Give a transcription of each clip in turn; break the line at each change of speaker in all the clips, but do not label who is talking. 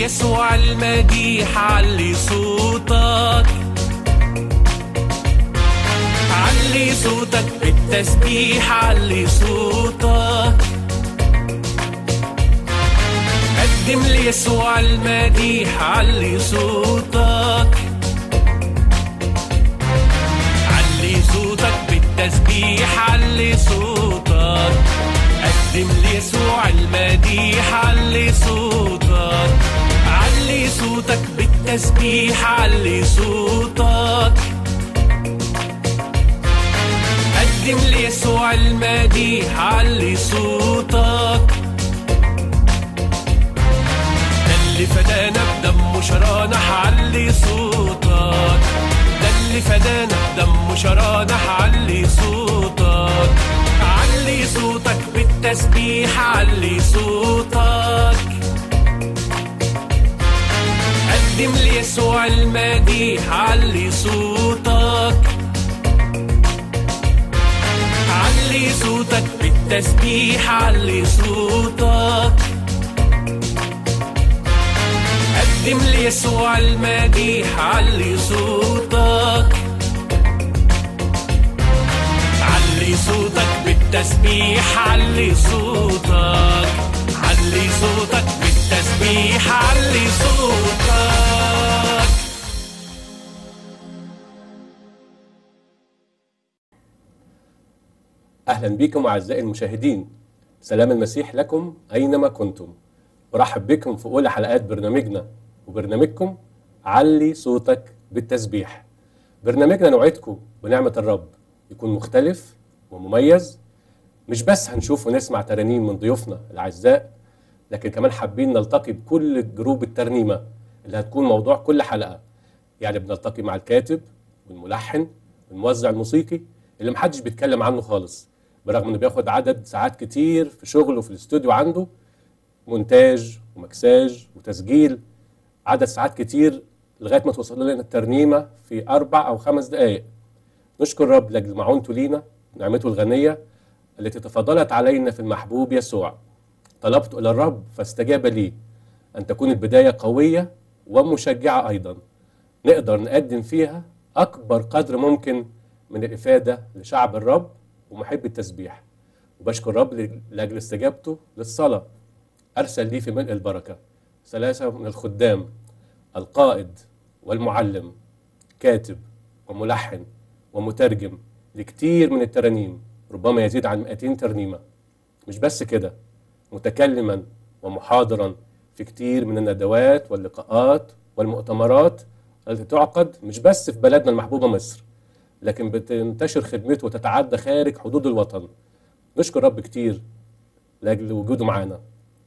ليسوع المديح علي صوتك علي صوتك بالتسبيح علي صوتك قدم ليسوع المديح علي صوتك علي صوتك بالتسبيح علي صوتك قدم ليسوع المديح علي صوتك علي صوتك بالتسبيح علي صوتك قدم ليسوع المديح علي صوتك ده اللي فدانا بدمه شرانا علي صوتك ده اللي فدانا بدمه شرانا علي صوتك علي صوتك بالتسبيح علي صوتك قدم ليسوع المديح علي صوتك علي صوتك بالتسبيح علي صوتك قدم ليسوع المديح علي صوتك علي صوتك بالتسبيح علي صوتك علي صوتك بالتسبيح علي صوتك
أهلا بكم أعزائي المشاهدين سلام المسيح لكم أينما كنتم أرحب بكم في أولى حلقات برنامجنا وبرنامجكم علي صوتك بالتسبيح برنامجنا نوعدكم بنعمة الرب يكون مختلف ومميز مش بس هنشوف ونسمع ترانيم من ضيوفنا الأعزاء لكن كمان حابين نلتقي بكل جروب الترنيمة اللي هتكون موضوع كل حلقة يعني بنلتقي مع الكاتب والملحن والموزع الموسيقي اللي محدش بيتكلم عنه خالص برغم انه بياخد عدد ساعات كتير في شغله في الاستوديو عنده مونتاج ومكساج وتسجيل عدد ساعات كتير لغايه ما توصل لنا الترنيمه في اربع او خمس دقائق نشكر الرب لاجل معونته لينا نعمته الغنيه التي تفضلت علينا في المحبوب يسوع طلبت الى الرب فاستجاب لي ان تكون البدايه قويه ومشجعه ايضا نقدر نقدم فيها اكبر قدر ممكن من الافاده لشعب الرب ومحب التسبيح وبشكر الرب لاجل استجابته للصلاه ارسل لي في ملء البركه ثلاثه من الخدام القائد والمعلم كاتب وملحن ومترجم لكتير من الترانيم ربما يزيد عن 200 ترنيمه مش بس كده متكلما ومحاضرا في كتير من الندوات واللقاءات والمؤتمرات التي تعقد مش بس في بلدنا المحبوبه مصر لكن بتنتشر خدمته وتتعدى خارج حدود الوطن نشكر رب كتير لاجل وجوده معانا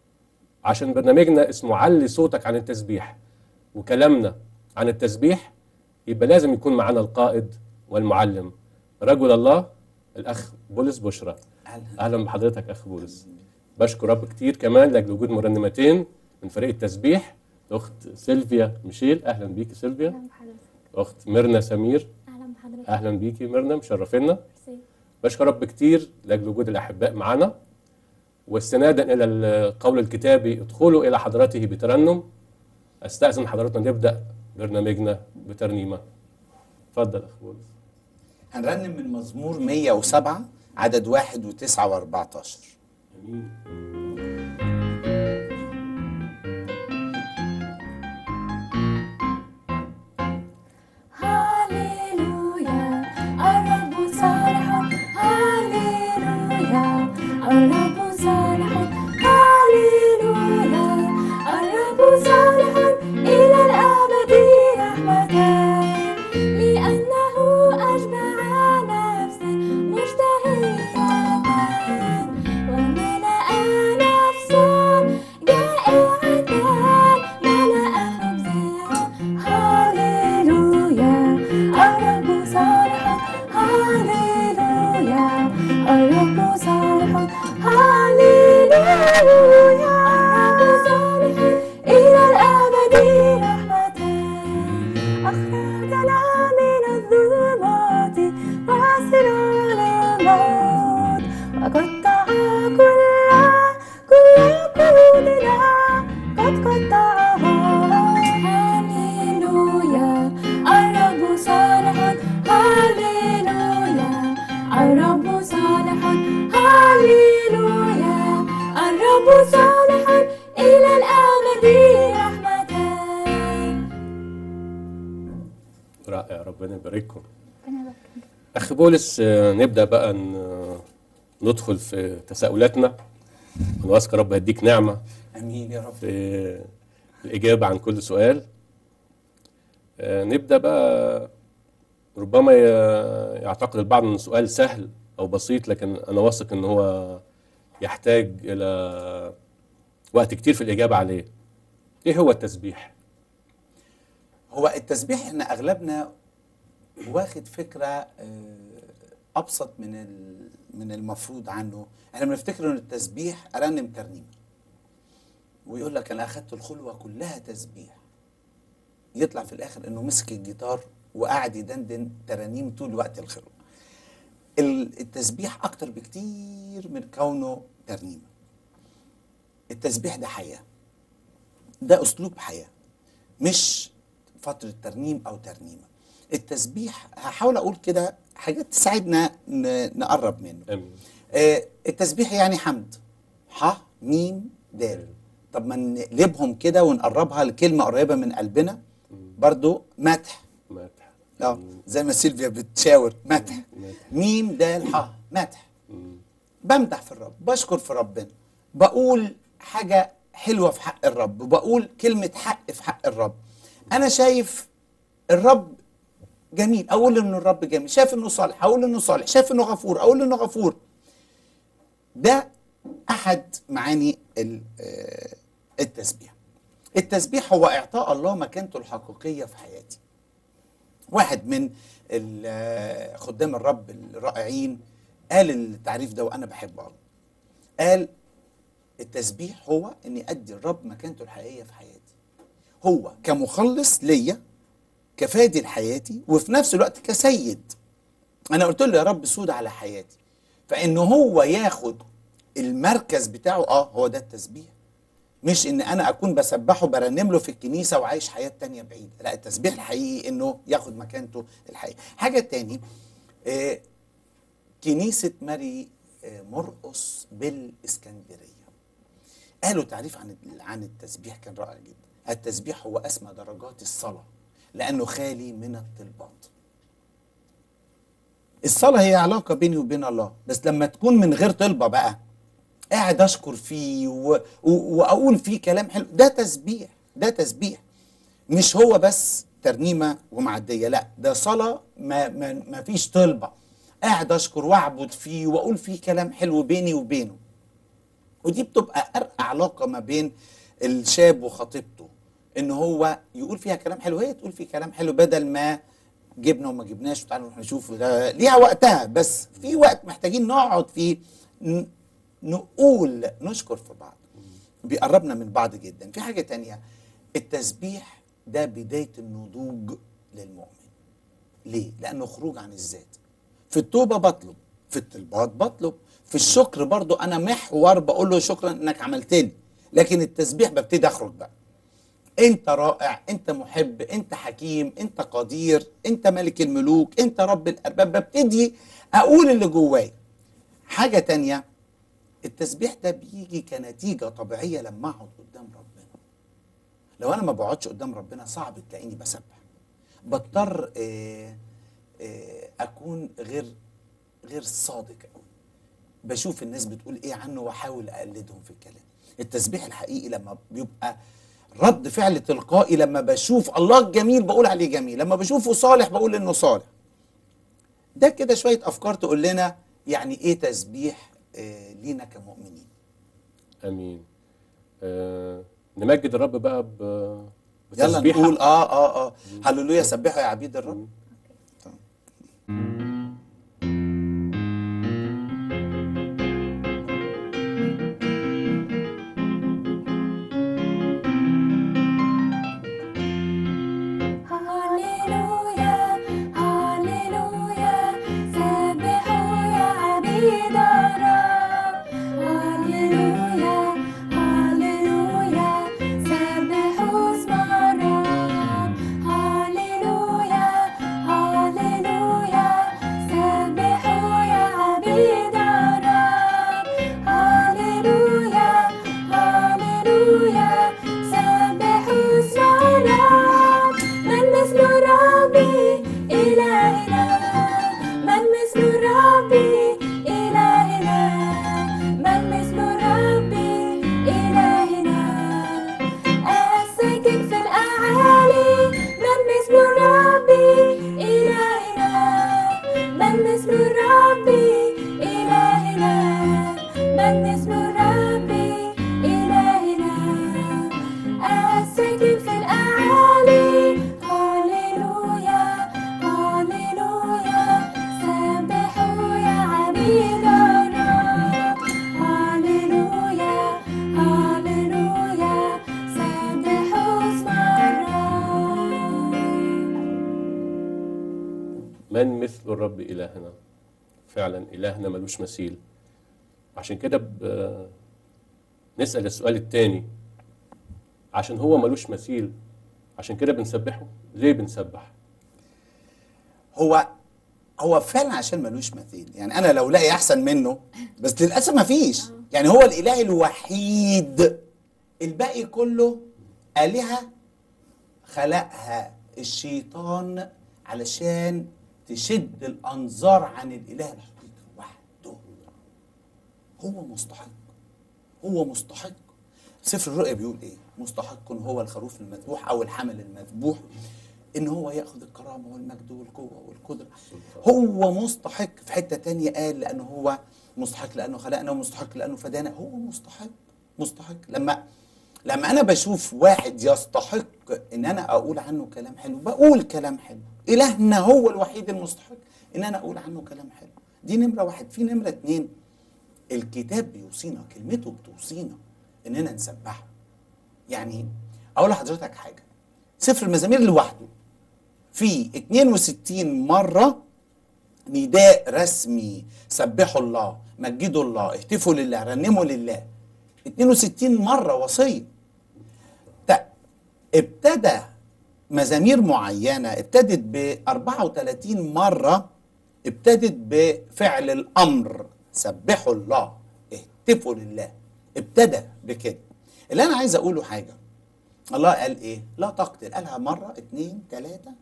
عشان برنامجنا اسمه علي صوتك عن التسبيح وكلامنا عن التسبيح يبقى لازم يكون معانا القائد والمعلم رجل الله الاخ بولس بشرى
أهلا.
اهلا بحضرتك اخ بولس بشكر رب كتير كمان لاجل وجود مرنمتين من فريق التسبيح الاخت سيلفيا ميشيل اهلا بيكي سيلفيا
اهلا بحضرتك
اخت ميرنا سمير
اهلا بحضرتك
اهلا بيكي ميرنا مشرفينا
ميرسي.
بشكر رب كتير لاجل وجود الاحباء معنا واستنادا الى القول الكتابي ادخلوا الى حضرته بترنم استاذن حضراتنا نبدا برنامجنا بترنيمه اتفضل اخ بولس
هنرنم من مزمور 107 عدد واحد وتسعة واربعتاشر
هاليلويا الرب صالح هاليلويا الرب صالح هاليلويا الرب صالح إلى الأبد رحمته لأنه أشبع نفسي مشتهية وملأ نفسا جائعة ملأ خبزها هاليلويا الرب صالح هاليلويا الرب صالح هاليلويا الرب صالح إلى الأبد رحمتان
رائع ربنا يبارككم اخ بولس آه، نبدا بقى ن- ندخل في تساؤلاتنا انا واثق رب هيديك نعمه
امين يا رب
في الاجابه عن كل سؤال آه، نبدا بقى ربما ي- يعتقد البعض ان السؤال سهل او بسيط لكن انا واثق ان هو يحتاج الى وقت كتير في الاجابه عليه ايه هو التسبيح
هو التسبيح احنا اغلبنا واخد فكره آه، ابسط من ال- من المفروض عنه احنا بنفتكر ان التسبيح ارنم ترنيمه ويقول لك انا اخدت الخلوه كلها تسبيح يطلع في الاخر انه مسك الجيتار وقعد يدندن ترانيم طول وقت الخلوه ال- التسبيح اكتر بكتير من كونه ترنيمه التسبيح ده حياه ده اسلوب حياه مش فترة ترنيم أو ترنيمة التسبيح هحاول أقول كده حاجات تساعدنا ن- نقرب منه
امين
آه، التسبيح يعني حمد ح ميم دال طب ما نقلبهم كده ونقربها لكلمة قريبة من قلبنا برضو مدح
مدح
اه زي ما سيلفيا بتشاور مدح
مدح.
ميم دال ح مدح
مم.
بمدح في الرب بشكر في ربنا بقول حاجة حلوة في حق الرب بقول كلمة حق في حق الرب أنا شايف الرب جميل أقول إن الرب جميل شايف إنه صالح أقول إنه صالح شايف إنه غفور أقول إنه غفور ده أحد معاني ال- آه، التسبيح التسبيح هو إعطاء الله مكانته الحقيقية في حياتي واحد من ال- آه، خدام الرب الرائعين قال التعريف ده وانا بحبه قوي قال التسبيح هو اني ادي الرب مكانته الحقيقيه في حياتي هو كمخلص ليا كفادي لحياتي وفي نفس الوقت كسيد انا قلت له يا رب سود على حياتي فان هو ياخد المركز بتاعه اه هو ده التسبيح مش ان انا اكون بسبحه برنم له في الكنيسه وعايش حياه تانية بعيده لا التسبيح الحقيقي انه ياخد مكانته الحقيقي حاجه تاني آه كنيسه ماري آه مرقس بالاسكندريه قالوا تعريف عن عن التسبيح كان رائع جدا التسبيح هو اسمى درجات الصلاه لانه خالي من الطلبات الصلاه هي علاقه بيني وبين الله بس لما تكون من غير طلبه بقى قاعد اشكر فيه و... و... واقول فيه كلام حلو ده تسبيح ده تسبيح مش هو بس ترنيمه ومعديه لا ده صلاه ما ما, ما فيش طلبه قاعد اشكر واعبد فيه واقول فيه كلام حلو بيني وبينه ودي بتبقى ارقى علاقه ما بين الشاب وخطيبته ان هو يقول فيها كلام حلو هي تقول فيه كلام حلو بدل ما جبنا وما جبناش وتعالوا نروح نشوف ده ليها وقتها بس في وقت محتاجين نقعد فيه ن- نقول نشكر في بعض بيقربنا من بعض جدا في حاجة تانية التسبيح ده بداية النضوج للمؤمن ليه؟ لأنه خروج عن الذات في التوبة بطلب في الطلبات بطلب في الشكر برضو أنا محور بقول له شكرا إنك عملت لي لكن التسبيح ببتدي أخرج بقى انت رائع انت محب انت حكيم انت قدير انت ملك الملوك انت رب الارباب ببتدي اقول اللي جوايا حاجه تانية التسبيح ده بيجي كنتيجه طبيعيه لما اقعد قدام ربنا لو انا ما بقعدش قدام ربنا صعب تلاقيني بسبح بضطر آه، آه، اكون غير غير صادق قوي بشوف الناس بتقول ايه عنه واحاول اقلدهم في الكلام التسبيح الحقيقي لما بيبقى رد فعل تلقائي لما بشوف الله الجميل بقول عليه جميل لما بشوفه صالح بقول انه صالح ده كده شويه افكار تقول لنا يعني ايه تسبيح آه لينا كمؤمنين
امين آه نمجد الرب بقى ب
يلا
بتسبيحة.
نقول اه اه اه هللويا سبحوا يا عبيد الرب طيب.
هاليلويا هاليلويا سبحوا يا عبيد الرب هاليلويا هاليلويا سبحوا اسم الرب هاليلويا
من مثل الرب إلهنا فعلا إلهنا ملوش مثيل عشان كده ب- نسأل السؤال التاني عشان هو ملوش مثيل عشان كده بنسبحه ليه بنسبح
هو هو فعلا عشان ملوش مثيل يعني انا لو لاقي احسن منه بس للاسف ما فيش يعني هو الاله الوحيد الباقي كله الهه خلقها الشيطان علشان تشد الانظار عن الاله الحقيقي وحده هو مستحق هو مستحق سفر الرؤيا بيقول ايه مستحق هو الخروف المذبوح او الحمل المذبوح ان هو ياخذ الكرامه والمجد والقوه والقدره هو مستحق في حته تانية قال لانه هو مستحق لانه خلقنا ومستحق لانه فدانا هو مستحق مستحق لما لما انا بشوف واحد يستحق ان انا اقول عنه كلام حلو بقول كلام حلو الهنا هو الوحيد المستحق ان انا اقول عنه كلام حلو دي نمره واحد في نمره اتنين الكتاب بيوصينا كلمته بتوصينا اننا نسبحه يعني اقول لحضرتك حاجه سفر المزامير لوحده في 62 مره نداء رسمي سبحوا الله مجدوا الله اهتفوا لله رنموا لله 62 مره وصيه ت- ابتدى مزامير معينه ابتدت ب 34 مره ابتدت بفعل الامر سبحوا الله اهتفوا لله ابتدى بكده اللي انا عايز اقوله حاجه الله قال ايه لا تقتل قالها مره اتنين تلاته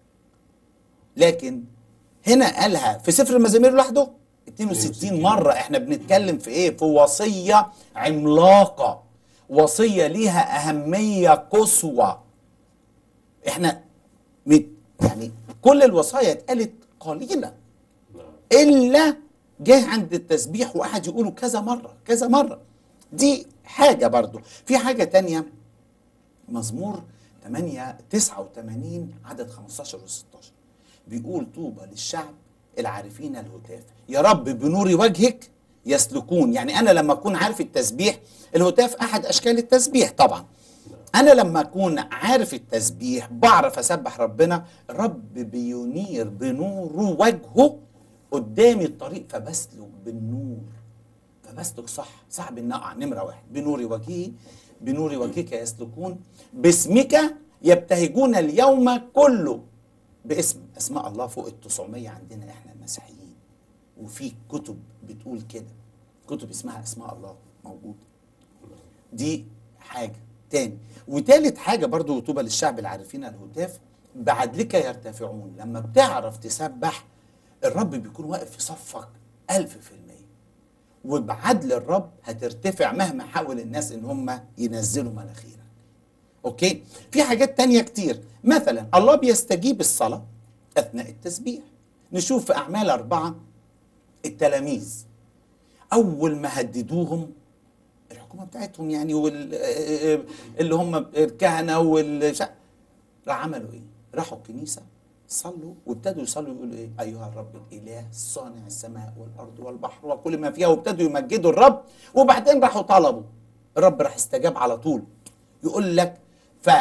لكن هنا قالها في سفر المزامير لوحده 62 مرة احنا بنتكلم في ايه في وصية عملاقة وصية ليها أهمية قصوى احنا مت يعني كل الوصايا اتقالت قليلا إلا جه عند التسبيح وقعد يقوله كذا مرة كذا مرة دي حاجة برضو في حاجة تانية مزمور 8 89 عدد 15 و 16 بيقول طوبى للشعب العارفين الهتاف يا رب بنور وجهك يسلكون يعني انا لما اكون عارف التسبيح الهتاف احد اشكال التسبيح طبعا انا لما اكون عارف التسبيح بعرف اسبح ربنا الرب بينير بنوره وجهه قدامي الطريق فبسلك بالنور فبسلك صح صعب ان اقع نمره واحد بنور وجهه بنور وجهك يسلكون باسمك يبتهجون اليوم كله باسم اسماء الله فوق ال 900 عندنا احنا المسيحيين وفي كتب بتقول كده كتب اسمها اسماء الله موجوده دي حاجه تاني وتالت حاجه برضو طوبى للشعب العارفين الهتاف بعدلك يرتفعون لما بتعرف تسبح الرب بيكون واقف في صفك ألف في المية وبعدل الرب هترتفع مهما حاول الناس ان هم ينزلوا مناخيرك اوكي في حاجات تانية كتير مثلا الله بيستجيب الصلاة اثناء التسبيح نشوف في اعمال اربعة التلاميذ اول ما هددوهم الحكومة بتاعتهم يعني وال اللي هم الكهنة وال راح عملوا ايه راحوا الكنيسة صلوا وابتدوا يصلوا يقولوا ايه ايها الرب الاله صانع السماء والارض والبحر وكل ما فيها وابتدوا يمجدوا الرب وبعدين راحوا طلبوا الرب راح استجاب على طول يقول لك ف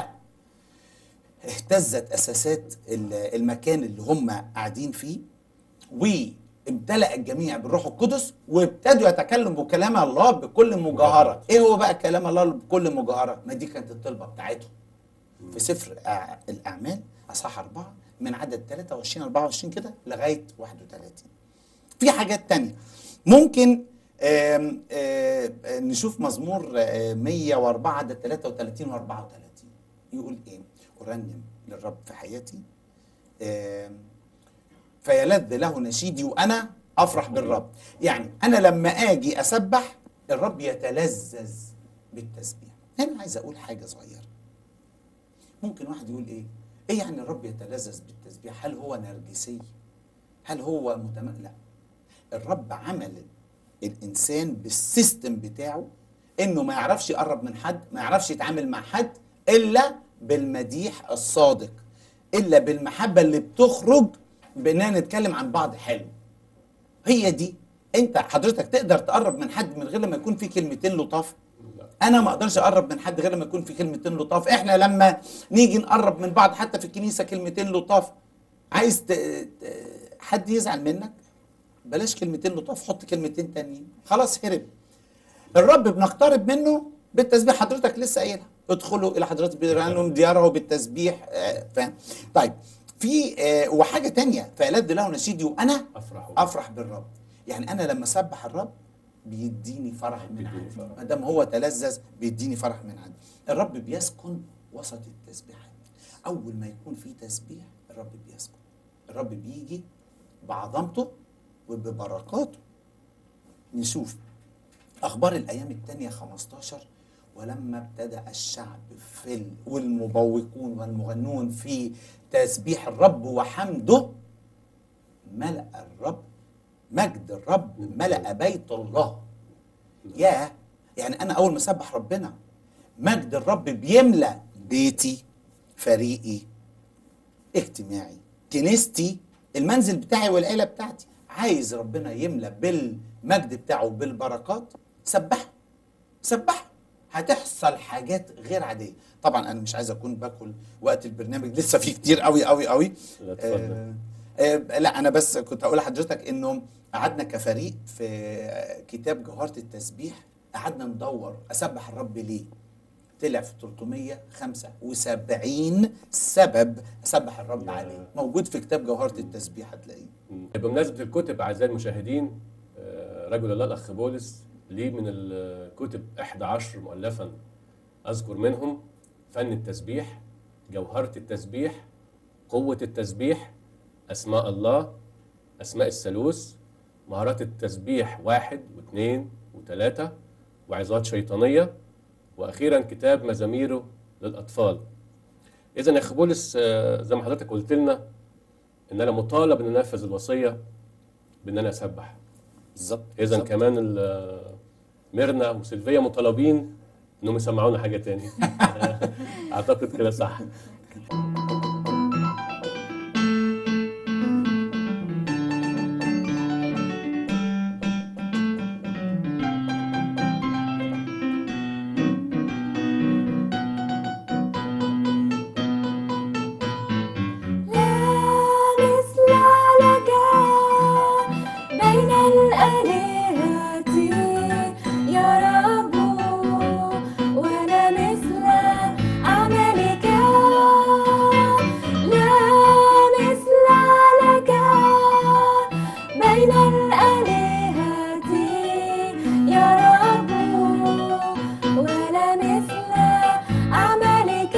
اهتزت اساسات ال- المكان اللي هم قاعدين فيه وامتلأ الجميع بالروح القدس وابتدوا يتكلموا بكلام الله بكل مجاهره ايه هو بقى كلام الله بكل مجاهره ما دي كانت الطلبه بتاعتهم في سفر أع- الاعمال اصحاح اربعه من عدد 23 24 كده لغايه 31 في حاجات تانية ممكن آم، آم، نشوف مزمور آه، 104 عدد 33 و 34 يقول ايه ارنم للرب في حياتي آم، فيلذ له نشيدي وانا افرح بالرب يعني انا لما اجي اسبح الرب يتلذذ بالتسبيح هنا عايز اقول حاجه صغيره ممكن واحد يقول ايه ايه يعني الرب يتلذذ بالتسبيح هل هو نرجسي هل هو متم... لا الرب عمل الانسان بالسيستم بتاعه انه ما يعرفش يقرب من حد ما يعرفش يتعامل مع حد الا بالمديح الصادق الا بالمحبه اللي بتخرج باننا نتكلم عن بعض حلو هي دي انت حضرتك تقدر تقرب من حد من غير لما يكون في كلمتين لطاف انا ما اقدرش اقرب من حد غير لما يكون في كلمتين لطاف احنا لما نيجي نقرب من بعض حتى في الكنيسه كلمتين لطاف عايز ت... ت- حد يزعل منك بلاش كلمتين لطاف حط كلمتين تانيين خلاص هرب الرب بنقترب منه بالتسبيح حضرتك لسه قايلها ادخلوا الى حضرات بيرانهم دياره بالتسبيح آه، فاهم طيب في آه، وحاجه تانية فألد له نشيدي وانا
افرح
افرح بالرب يعني انا لما اسبح الرب بيديني فرح من
بيديني
عندي
فرح.
ما دام هو تلذذ بيديني فرح من عندي الرب بيسكن وسط التسبيحات اول ما يكون في تسبيح الرب بيسكن الرب بيجي بعظمته وببركاته نشوف اخبار الايام الثانيه 15 ولما ابتدأ الشعب في ال... والمبوقون والمغنون في تسبيح الرب وحمده ملأ الرب مجد الرب ملأ بيت الله يا يعني انا اول ما اسبح ربنا مجد الرب بيملأ بيتي فريقي اجتماعي كنيستي المنزل بتاعي والعيله بتاعتي عايز ربنا يملأ بالمجد بتاعه بالبركات سبحه سبحه هتحصل حاجات غير عاديه طبعا انا مش عايز اكون باكل وقت البرنامج لسه فيه كتير قوي قوي قوي
لا، اتفضل.
آه آه لا انا بس كنت اقول لحضرتك انه قعدنا كفريق في آه، كتاب جوهره التسبيح قعدنا ندور اسبح الرب ليه طلع في 375 سبب اسبح الرب
يا.
عليه موجود في كتاب جوهره التسبيح هتلاقيه
بمناسبة الكتب أعزائي المشاهدين آه، رجل الله الأخ بولس ليه من الكتب 11 مؤلفا أذكر منهم فن التسبيح جوهرة التسبيح قوة التسبيح أسماء الله أسماء الثالوث مهارات التسبيح واحد واثنين وثلاثة وعظات شيطانية وأخيرا كتاب مزاميره للأطفال إذا يا أخ بولس آه، زي ما حضرتك قلت لنا ان انا مطالب ان انفذ الوصيه بان انا اسبح
بالظبط
اذا كمان ال- ميرنا وسيلفيا مطالبين انهم يسمعونا حاجه تاني اعتقد كده صح
لا مثل لك بين الآلهة يا رب ولا مثل عملك لا مثل لك بين الآلهة يا رب ولا مثل عملك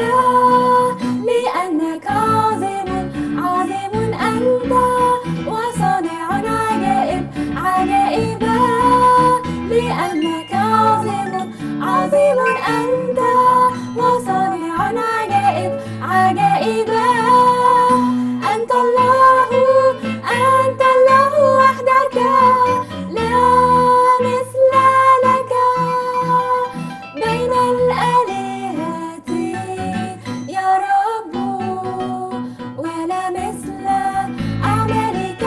لأنك عظيم عظيم أنت وصانع عجائب عجائبا لأنك عظيم عظيم أنت وصانع عجائب عجائبا أنت الله أنت الله وحدك لا مثل لك بين الآلهة يا رب ولا مثل أعمالك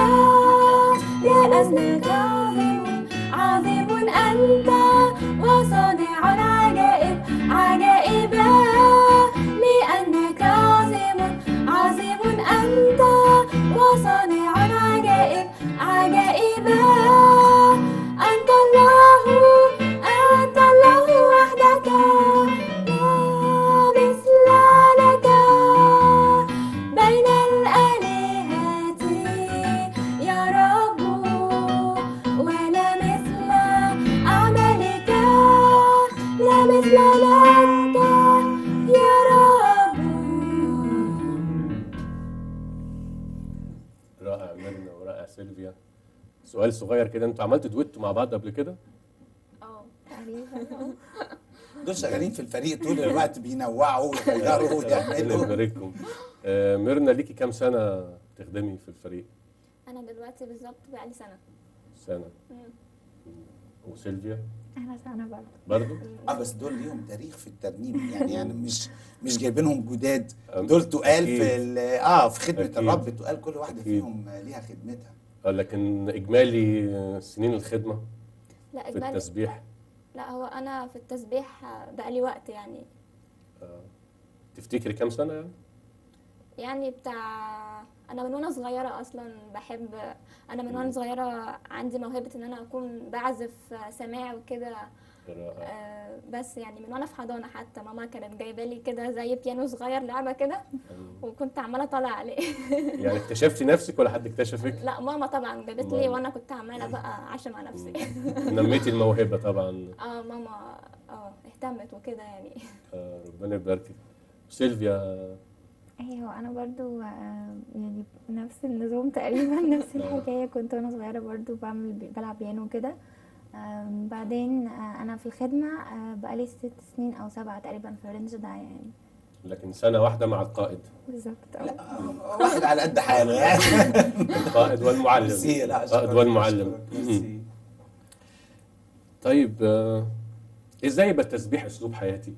لأنك عظيم عظيم أنت وصانع عجائب عجائبا لأنك عظيم عظيم أنت وصانع عجائب عجائبا أنت الله أنت الله وحدك لا مثل لك بين الآلهة يا رب ولا مثل أعمالك لا مثل لك يا رب
رائع ميرنا ورائع سيلفيا سؤال صغير كده انتوا عملتوا دويتو مع بعض قبل كده
اه تقريبا
دول شغالين في الفريق طول الوقت بينوعوا ويغيروا
ربنا
ويعملوا
يبارككم آه، ميرنا ليكي كام سنه تخدمي في الفريق
انا دلوقتي بالظبط بقالي سنه
سنه وسيلفيا
انا سنة برضه
برضو
اه بس دول ليهم تاريخ في الترنيم يعني يعني مش مش جايبينهم جداد
أم-
دول تقال
أكيد.
في ال- اه في خدمه
أكيد.
الرب تقال كل واحده
أكيد.
فيهم ليها خدمتها
آه، لكن اجمالي آه، سنين الخدمه
لا
في
اجمالي
التسبيح
لا هو انا في التسبيح بقالي وقت يعني
تفتكري كام سنه يعني
يعني بتاع انا من وانا صغيره اصلا بحب انا من وانا صغيره عندي موهبه ان انا اكون بعزف سماعي وكده
رائع.
آه، بس يعني من وانا في حضانه حتى ماما كانت جايبه لي كده زي بيانو صغير لعبه كده وكنت عماله طالع عليه
يعني اكتشفتي نفسك ولا حد اكتشفك؟
لا ماما طبعا جابت لي
ماما.
وانا كنت عماله بقى عايشه مع نفسي
نميتي الموهبه طبعا
اه ماما اه اهتمت وكده يعني
آه، ربنا يباركك سيلفيا
ايوه انا برضو آه، يعني نفس النظام تقريبا نفس الحكايه كنت وانا صغيره برضو بعمل بلعب بيانو كده آم، بعدين آه، انا في الخدمه آه، بقالي ست سنين او سبعه تقريبا في الرينج ده يعني
لكن سنه واحده مع القائد
بالظبط اه
واحد على قد حاله يعني
القائد والمعلم
ميرسي، لا،
القائد
أشكرك،
والمعلم
أشكرك، ميرسي.
طيب آه، ازاي يبقى التسبيح اسلوب حياتي؟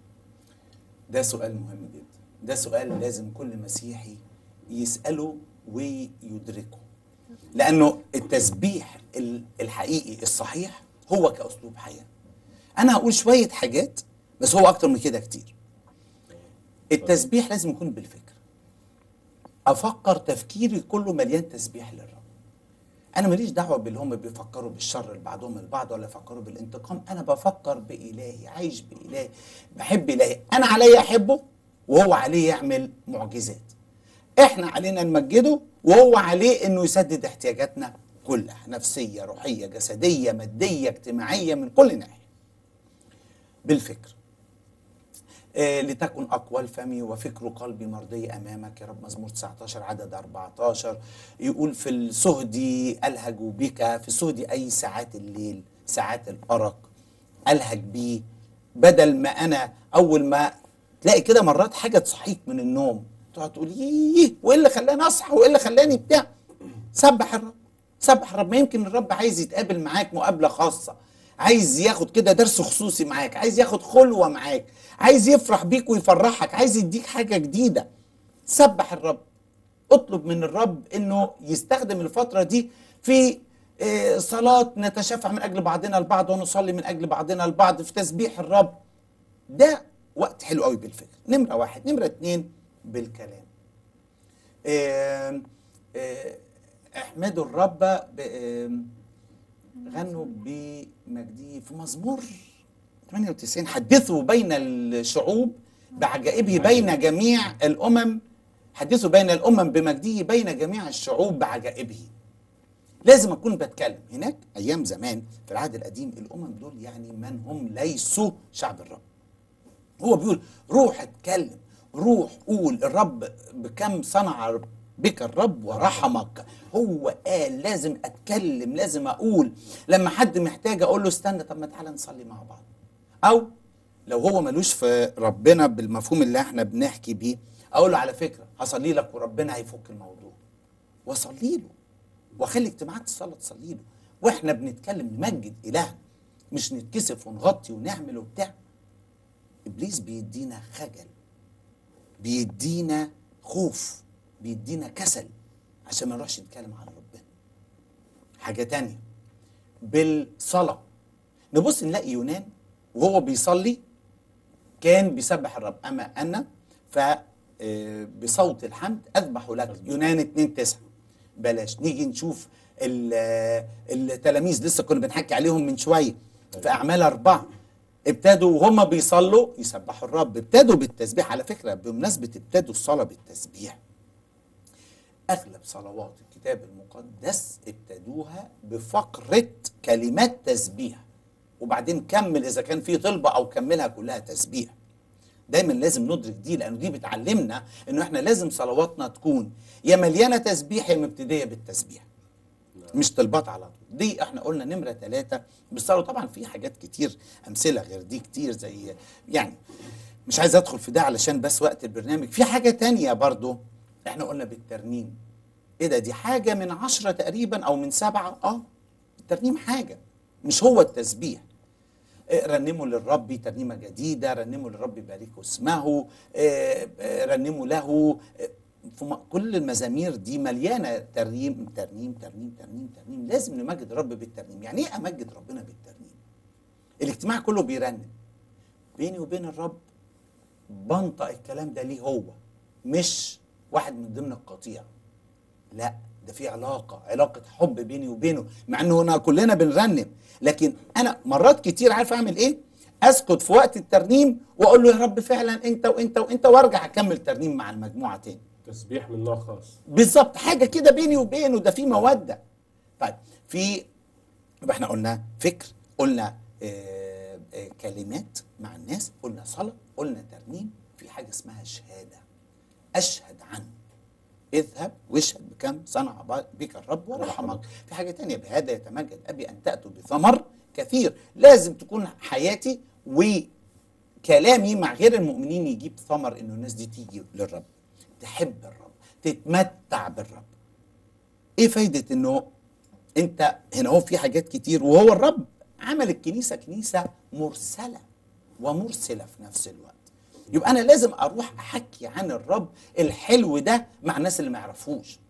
ده سؤال مهم جدا ده سؤال لازم كل مسيحي يسأله ويدركه لأنه التسبيح ال- الحقيقي الصحيح هو كأسلوب حياة أنا هقول شوية حاجات بس هو أكتر من كده كتير التسبيح لازم يكون بالفكر أفكر تفكيري كله مليان تسبيح للرب انا ماليش دعوه باللي هم بيفكروا بالشر لبعضهم البعض ولا يفكروا بالانتقام انا بفكر بالهي عايش بالهي بحب الهي انا عليا احبه وهو عليه يعمل معجزات احنا علينا نمجده وهو عليه انه يسدد احتياجاتنا كلها نفسيه روحيه جسديه ماديه اجتماعيه من كل ناحيه بالفكر آه، لتكن أقوال فمي وفكر قلبي مرضي أمامك يا رب مزمور 19 عدد 14 يقول في السهدي ألهج بك في السهدي أي ساعات الليل ساعات الأرق ألهج بيه بدل ما أنا أول ما تلاقي كده مرات حاجة تصحيك من النوم تقعد تقول ييه وإيه اللي خلاني أصحى وإيه اللي خلاني بتاع سبح الرب سبح الرب ما يمكن الرب عايز يتقابل معاك مقابلة خاصة عايز ياخد كده درس خصوصي معاك عايز ياخد خلوة معاك عايز يفرح بيك ويفرحك عايز يديك حاجة جديدة سبح الرب اطلب من الرب انه يستخدم الفترة دي في آه، صلاة نتشفع من اجل بعضنا البعض ونصلي من اجل بعضنا البعض في تسبيح الرب ده وقت حلو قوي بالفكر نمرة واحد نمرة اتنين بالكلام آم، آه، احمدوا الرب ب- آم، غنوا بمجده في مزمور 98 حدثوا بين الشعوب بعجائبه بين جميع الامم حدثوا بين الامم بمجده بين جميع الشعوب بعجائبه لازم اكون بتكلم هناك ايام زمان في العهد القديم الامم دول يعني من هم ليسوا شعب الرب هو بيقول روح اتكلم روح قول الرب بكم صنع بك الرب ورحمك هو قال لازم اتكلم لازم اقول لما حد محتاج اقول له استنى طب ما تعالى نصلي مع بعض او لو هو ملوش في ربنا بالمفهوم اللي احنا بنحكي بيه اقول له على فكره هصلي لك وربنا هيفك الموضوع واصلي له واخلي اجتماعات الصلاه تصلي له واحنا بنتكلم نمجد الهنا مش نتكسف ونغطي ونعمل وبتاع ابليس بيدينا خجل بيدينا خوف بيدينا كسل عشان ما نروحش نتكلم عن ربنا حاجه تانية بالصلاه نبص نلاقي يونان وهو بيصلي كان بيسبح الرب اما انا ف آه، بصوت الحمد اذبح لك يونان 2 9 بلاش نيجي نشوف ال- آه، التلاميذ لسه كنا بنحكي عليهم من شويه في اعمال اربعه ابتدوا وهم بيصلوا يسبحوا الرب ابتدوا بالتسبيح على فكره بمناسبه ابتدوا الصلاه بالتسبيح اغلب صلوات الكتاب المقدس ابتدوها بفقره كلمات تسبيح وبعدين كمل اذا كان في طلبه او كملها كلها تسبيح دايما لازم ندرك دي لانه دي بتعلمنا انه احنا لازم صلواتنا تكون يا مليانه تسبيح يا مبتديه بالتسبيح مش طلبات على طول دي احنا قلنا نمره ثلاثة بالصلاه طبعا في حاجات كتير امثله غير دي كتير زي يعني مش عايز ادخل في ده علشان بس وقت البرنامج في حاجه تانية برضو احنا قلنا بالترنيم ايه ده دي حاجه من عشرة تقريبا او من سبعة اه الترنيم حاجه مش هو التسبيح آه، رنموا للرب ترنيمه جديده رنموا للرب باركوا اسمه آه، آه، رنموا له آه، في م- كل المزامير دي مليانه ترنيم ترنيم ترنيم ترنيم ترنيم لازم نمجد الرب بالترنيم يعني ايه امجد ربنا بالترنيم الاجتماع كله بيرنم بيني وبين الرب بنطق الكلام ده ليه هو مش واحد من ضمن القطيع لا ده في علاقه علاقه حب بيني وبينه مع انه هنا كلنا بنرنم لكن انا مرات كتير عارف اعمل ايه اسكت في وقت الترنيم واقول له يا رب فعلا انت وانت وانت وارجع اكمل ترنيم مع المجموعه تاني
تسبيح من نوع خاص
بالظبط حاجه كده بيني وبينه ده في موده طيب في يبقى احنا قلنا فكر قلنا آه آه كلمات مع الناس قلنا صلاه قلنا ترنيم في حاجه اسمها شهاده اشهد عنه اذهب واشهد بكم صنع بك الرب ورحمك في حاجه تانية بهذا يتمجد ابي ان تاتوا بثمر كثير لازم تكون حياتي وكلامي مع غير المؤمنين يجيب ثمر انه الناس دي تيجي للرب تحب الرب تتمتع بالرب ايه فايده انه انت هنا هو في حاجات كتير وهو الرب عمل الكنيسه كنيسه مرسله ومرسله في نفس الوقت يبقى انا لازم اروح احكي عن الرب الحلو ده مع الناس اللي ما يعرفوش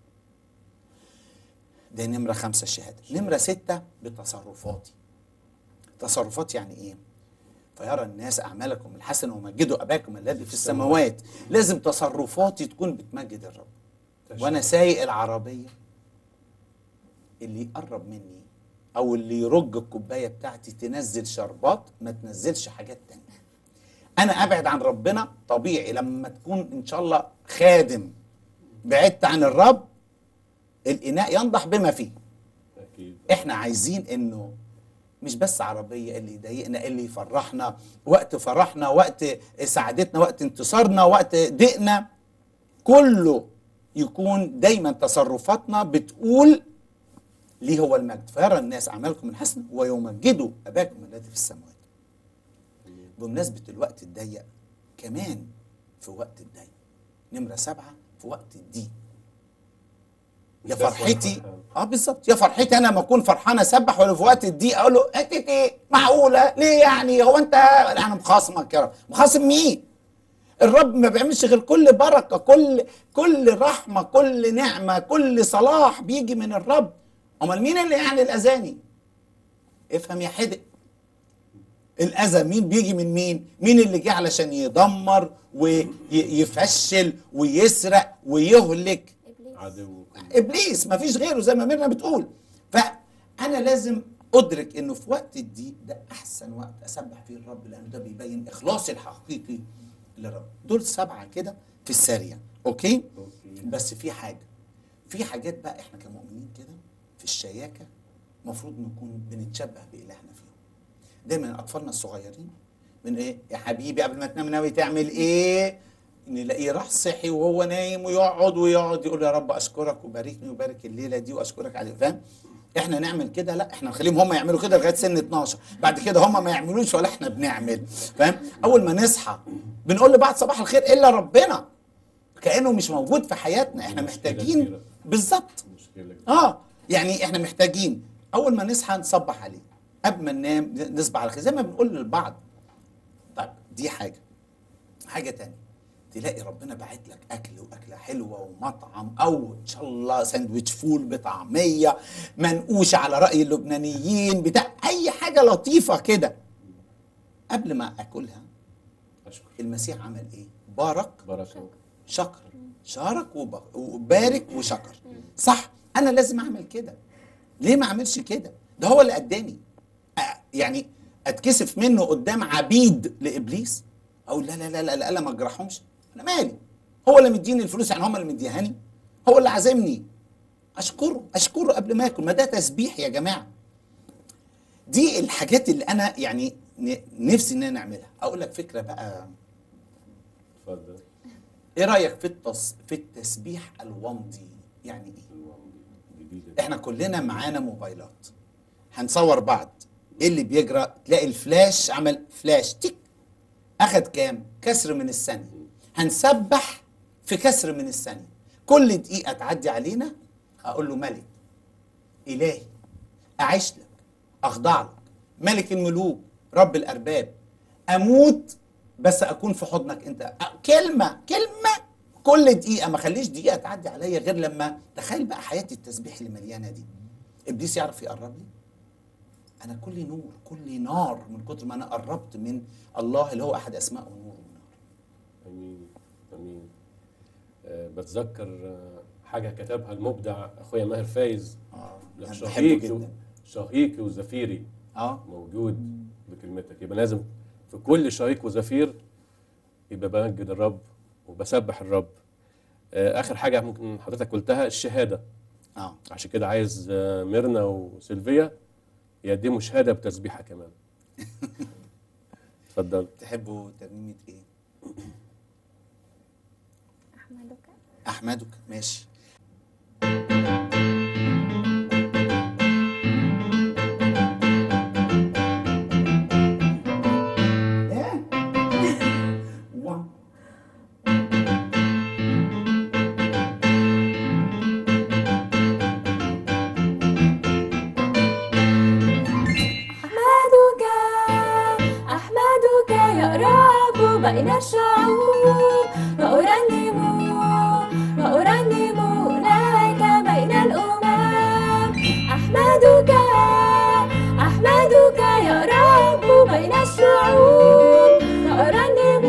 ده نمره خمسه الشهاده نمره سته بتصرفاتي تصرفات يعني ايه فيرى الناس اعمالكم الحسنه ومجدوا اباكم الذي في السماوات لازم تصرفاتي تكون بتمجد الرب وانا سايق العربيه اللي يقرب مني او اللي يرج الكوبايه بتاعتي تنزل شربات ما تنزلش حاجات تانية انا ابعد عن ربنا طبيعي لما تكون ان شاء الله خادم بعدت عن الرب الاناء ينضح بما فيه
اكيد
احنا عايزين انه مش بس عربية اللي يضايقنا اللي يفرحنا وقت فرحنا وقت سعادتنا وقت انتصارنا وقت ضيقنا كله يكون دايما تصرفاتنا بتقول ليه هو المجد فيرى الناس اعمالكم الحسنه ويمجدوا اباكم الذي في السماوات بمناسبه الوقت الضيق كمان في وقت الضيق نمره سبعه في وقت الضيق يا
مش بس
فرحتي
فرحان.
اه بالظبط يا فرحتي انا لما اكون فرحان اسبح ولا في وقت الضيق اقول له انت ايه معقوله ليه يعني هو انت انا مخاصمك يا رب مخاصم مين الرب ما بيعملش غير كل بركه كل كل رحمه كل نعمه كل صلاح بيجي من الرب امال مين اللي يعني الاذاني افهم يا حدق الاذى مين بيجي من مين مين اللي جه علشان يدمر ويفشل ويسرق ويهلك
ابليس
عدو
ابليس ما فيش غيره زي ما ميرنا بتقول فانا لازم ادرك انه في وقت الضيق ده احسن وقت اسبح فيه الرب لانه ده بيبين اخلاصي الحقيقي للرب دول سبعه كده في السريع اوكي
أوكي.
بس في حاجه في حاجات بقى احنا كمؤمنين كده في الشياكه المفروض نكون بنتشبه بالهنا فيهم دايما اطفالنا الصغيرين من ايه يا حبيبي قبل ما تنام ناوي تعمل ايه نلاقيه راح صحي وهو نايم ويقعد ويقعد يقول يا رب اشكرك وباركني وبارك الليله دي واشكرك على فاهم احنا نعمل كده لا احنا نخليهم هم يعملوا كده لغايه سن 12 بعد كده هم ما يعملوش ولا احنا بنعمل فاهم اول ما نصحى بنقول لبعض صباح الخير الا ربنا كانه مش موجود في حياتنا احنا
مشكلة
محتاجين
كبيرة.
بالظبط
مشكله كبيرة.
اه يعني احنا محتاجين اول ما نصحى نصبح عليه قبل ما ننام نصبح على خير زي ما بنقول للبعض طيب دي حاجه حاجه تانية تلاقي ربنا باعت لك اكل واكله حلوه ومطعم او ان شاء الله ساندويتش فول بطعميه منقوش على راي اللبنانيين بتاع اي حاجه لطيفه كده قبل ما اكلها
اشكر
المسيح عمل ايه بارك
بركه
شكر شارك وب- وبارك وشكر صح انا لازم اعمل كده ليه ما اعملش كده ده هو اللي اداني أ- يعني اتكسف منه قدام عبيد لابليس اقول لا لا لا لا, لا, لا ما اجرحهمش انا مالي هو اللي مديني الفلوس يعني هم اللي مديهاني هو اللي عازمني اشكره اشكره قبل ما اكل ما ده تسبيح يا جماعه دي الحاجات اللي انا يعني ن- نفسي ان انا نعملها اقول لك فكره بقى
اتفضل
ايه رايك في التص... في التسبيح الومضي يعني ايه
جديده
احنا كلنا معانا موبايلات هنصور بعض ايه اللي بيجرى تلاقي الفلاش عمل فلاش تيك اخد كام كسر من الثانيه هنسبح في كسر من الثانيه كل دقيقه تعدي علينا اقول له ملك الهي اعيش لك اخضع لك ملك الملوك رب الارباب اموت بس اكون في حضنك انت أ- كلمه كلمه كل دقيقه ما خليش دقيقه تعدي عليا غير لما تخيل بقى حياتي التسبيح اللي مليانه دي ابليس يعرف يقرب لي انا كل نور كل نار من كتر ما انا قربت من الله اللي هو احد اسمائه نور ونار
امين امين أه بتذكر آه، حاجه كتبها المبدع اخويا ماهر فايز
اه
لك
انا بحبه
شهيقي و-
جدا
شهيقي وزفيري
اه
موجود بكلمتك يبقى لازم في كل شهيق وزفير يبقى بمجد الرب وبسبح الرب آه، اخر حاجه ممكن حضرتك قلتها الشهاده
اه
عشان كده عايز آه، ميرنا وسيلفيا يقدموا شهاده بتسبيحه كمان اتفضل
تحبوا ترنيمه ايه
احمدك
احمدك ماشي
أحمدك أحمدك يا رب بين الشعوب وأرنم وأرنم لك بين الأمم أحمدك أحمدك يا رب بين الشعوب وأرنم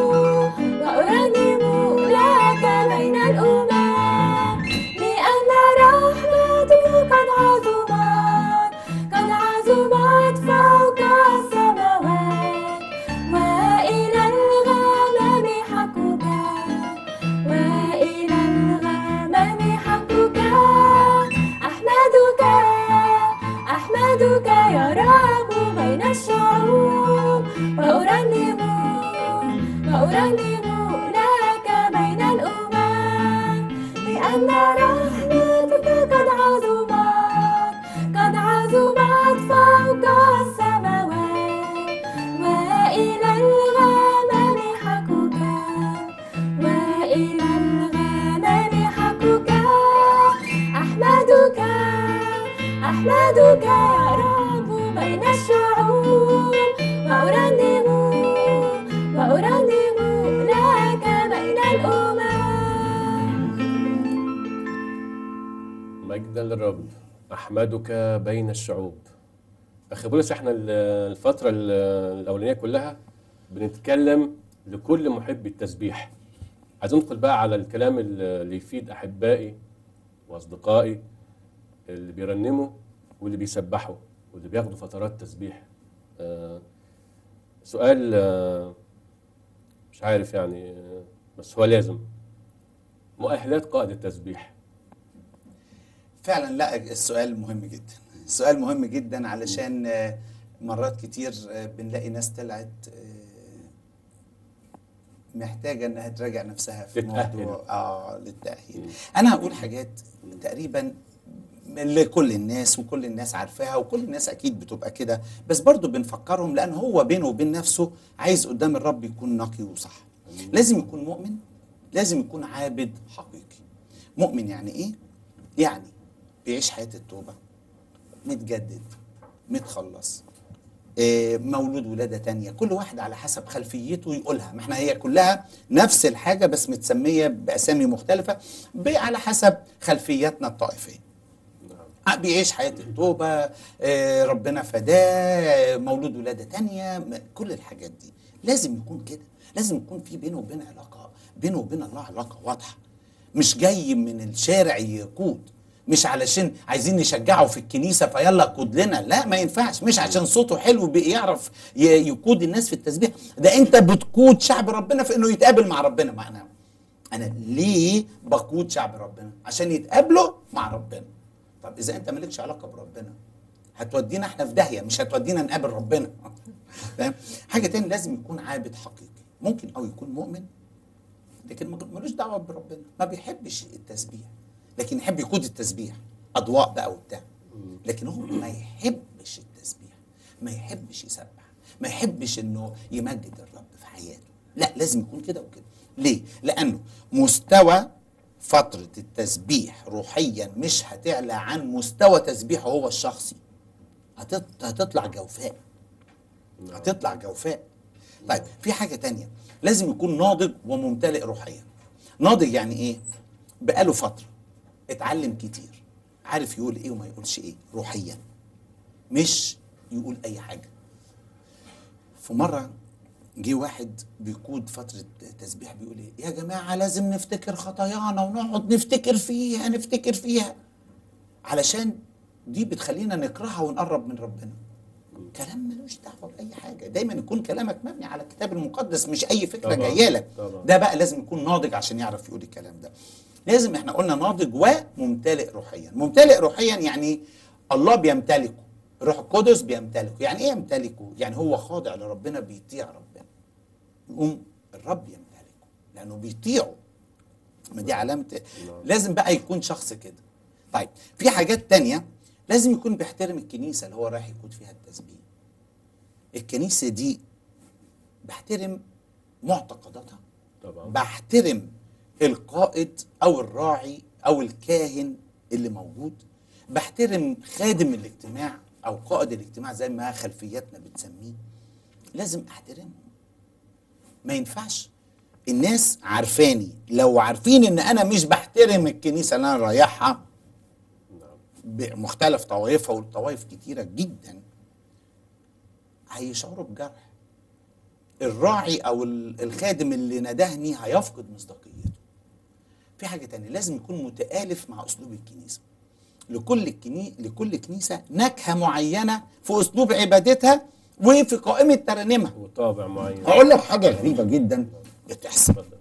وأرنم لك بين الأمم لأن رحمتك قد عظمت قد عظمت فوق السماوات وإلى الغمام حقك وإلى الغمام حقك أحمدك أحمدك يا رب بين الشعوب وأرنم وأرنم لك بين الأمم لأن رحمتك قد عظمت قد عظمت فوق السماوات وإلى الغمام حقك وإلى الغمام حقك أحمدك أحمدك يا رب بين الشعوب وأرنم وأرنم لك بين الأمم
مجدا للرب احمدك بين الشعوب اخي بولس احنا ال- الفتره ال- الاولانيه كلها بنتكلم لكل محب التسبيح عايز ندخل بقى على الكلام ال- اللي يفيد احبائي واصدقائي اللي بيرنموا واللي بيسبحوا واللي بياخدوا فترات تسبيح آه، سؤال آه، مش عارف يعني آه، بس هو لازم مؤهلات قائد التسبيح
فعلا لا السؤال مهم جدا السؤال مهم جدا علشان آه، مرات كتير آه، بنلاقي ناس طلعت آه، محتاجه انها تراجع نفسها في
تتأهل.
موضوع اه للتاهيل انا هقول حاجات تقريبا لكل الناس وكل الناس عارفاها وكل الناس اكيد بتبقى كده بس برضو بنفكرهم لان هو بينه وبين نفسه عايز قدام الرب يكون نقي وصح لازم يكون مؤمن لازم يكون عابد حقيقي مؤمن يعني ايه يعني بيعيش حياه التوبه متجدد متخلص آه، مولود ولادة تانية كل واحد على حسب خلفيته يقولها ما احنا هي كلها نفس الحاجة بس متسمية بأسامي مختلفة ب- على حسب خلفياتنا الطائفية آه، بيعيش حياة التوبة آه، ربنا فداه آه، مولود ولادة تانية م- كل الحاجات دي لازم يكون كده لازم يكون في بينه وبين علاقة بينه وبين الله علاقة واضحة مش جاي من الشارع يقود مش علشان عايزين نشجعه في الكنيسة فيلا قود لنا لا ما ينفعش مش عشان صوته حلو بيعرف ي- يقود الناس في التسبيح ده انت بتقود شعب ربنا في انه يتقابل مع ربنا معنا انا ليه بقود شعب ربنا عشان يتقابلوا مع ربنا طب اذا انت مالكش علاقه بربنا هتودينا احنا في داهيه مش هتودينا نقابل ربنا فاهم حاجه تاني لازم يكون عابد حقيقي ممكن او يكون مؤمن لكن ما- ملوش دعوه بربنا ما بيحبش التسبيح لكن يحب يقود التسبيح اضواء بقى وبتاع لكن هو ما يحبش التسبيح ما يحبش يسبح ما يحبش انه يمجد الرب في حياته لا لازم يكون كده وكده ليه لانه مستوى فترة التسبيح روحيا مش هتعلى عن مستوى تسبيحه هو الشخصي هتط- هتطلع جوفاء هتطلع جوفاء طيب في حاجة تانية لازم يكون ناضج وممتلئ روحيا ناضج يعني ايه بقاله فترة اتعلم كتير عارف يقول ايه وما يقولش ايه روحيا مش يقول اي حاجة في مرة جه واحد بيقود فترة تسبيح بيقول ايه يا جماعة لازم نفتكر خطايانا ونقعد نفتكر فيها نفتكر فيها علشان دي بتخلينا نكرهها ونقرب من ربنا كلام ملوش دعوة بأي حاجة دايما يكون كلامك مبني على الكتاب المقدس مش أي فكرة
طبعاً،
جاية لك
طبعاً.
ده بقى لازم يكون ناضج عشان يعرف يقول الكلام ده لازم احنا قلنا ناضج وممتلئ روحيا ممتلئ روحيا يعني الله بيمتلكه الروح القدس بيمتلكه يعني ايه يمتلكه يعني هو خاضع لربنا بيطيع ربنا يقوم الرب يمتلكه لانه بيطيعه ما دي علامه لازم بقى يكون شخص كده طيب في حاجات تانية لازم يكون بيحترم الكنيسه اللي هو رايح يقود فيها التسبيح الكنيسه دي بحترم معتقداتها
طبعا
بحترم القائد او الراعي او الكاهن اللي موجود بحترم خادم الاجتماع او قائد الاجتماع زي ما خلفياتنا بتسميه لازم احترمهم ما ينفعش الناس عارفاني لو عارفين ان انا مش بحترم الكنيسه اللي انا رايحها بمختلف طوائفها والطوائف كتيره جدا هيشعروا بجرح الراعي او ال- الخادم اللي ندهني هيفقد مصداقيته في حاجه تانية لازم يكون متآلف مع اسلوب الكنيسه لكل كني... لكل كنيسه نكهه معينه في اسلوب عبادتها وفي قائمه ترانيمها
وطابع معين
هقول لك حاجه غريبه جدا بتحصل
اتفضل